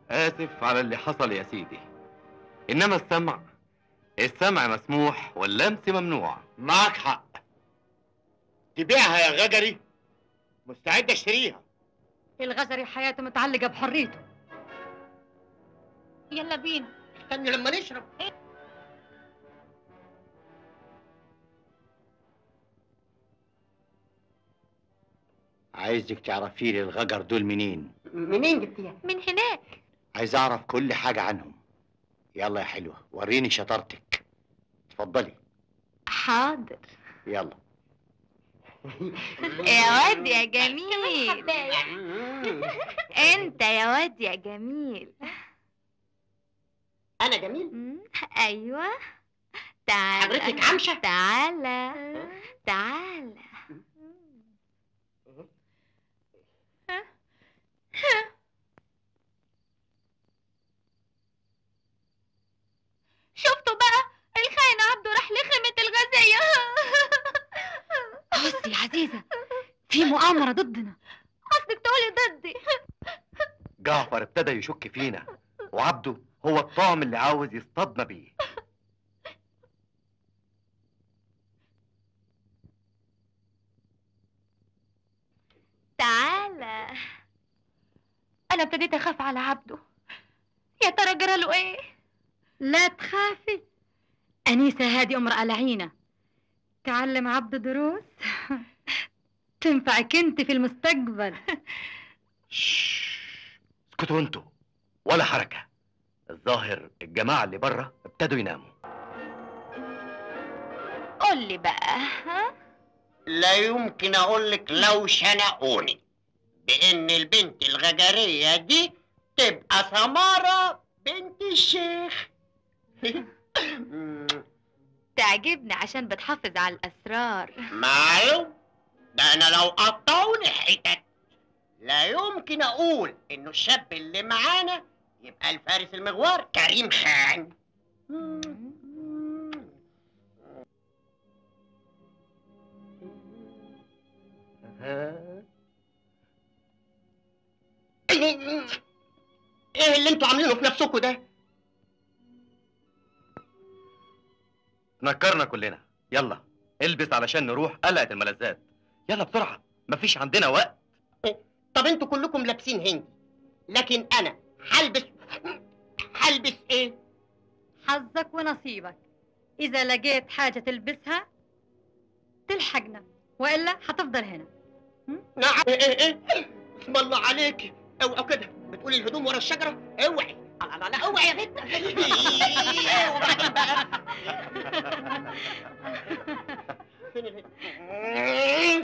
آسف على اللي حصل يا سيدي إنما السمع السمع مسموح واللمس ممنوع معك حق تبيعها يا غجري مستعد اشتريها الغزري حياته متعلقة بحريته يلا بينا استني لما نشرب عايزك تعرفي لي الغجر دول منين منين جبتيها؟ من هناك عايز اعرف كل حاجة عنهم يلا يا حلوة وريني شطارتك اتفضلي حاضر يلا يا واد يا جميل انت يا واد يا جميل انا جميل مم، ايوه تعال حضرتك عمشة؟ تعالى تعالى شفتوا بقى الخاين عبده راح لخمة الغزية بصي يا عزيزة في مؤامرة ضدنا قصدك تقولي ضدي جعفر ابتدى يشك فينا وعبده هو الطعم اللي عاوز يصطادنا بيه تعالى انا ابتديت اخاف على عبده يا ترى جرى له ايه لا تخافي أنيسة هذه امرأة لعينة تعلم عبد دروس تنفعك انت في المستقبل شش، اسكتوا انتوا ولا حركة الظاهر الجماعة اللي بره ابتدوا يناموا قول لي بقى ها لا يمكن اقول لك لو شنقوني بان البنت الغجريه دي تبقى سماره بنت الشيخ تعجبني عشان بتحافظ على الاسرار معلوم ده انا لو قطعوني حتت لا يمكن اقول انه الشاب اللي معانا يبقى الفارس المغوار كريم خان ايه اللي انتوا عاملينه في نفسكم ده نكرنا كلنا يلا البس علشان نروح قلعة الملذات يلا بسرعة مفيش عندنا وقت طب انتوا كلكم لابسين هندي لكن انا هلبس هلبس ايه حظك ونصيبك إذا لقيت حاجة تلبسها تلحقنا وإلا حتفضل هنا نعم ايه ايه ايه اسم الله عليك اوعى كده بتقولي الهدوم ورا الشجره اوعي لا لا لا اوعي يا بنت وبعدين بقى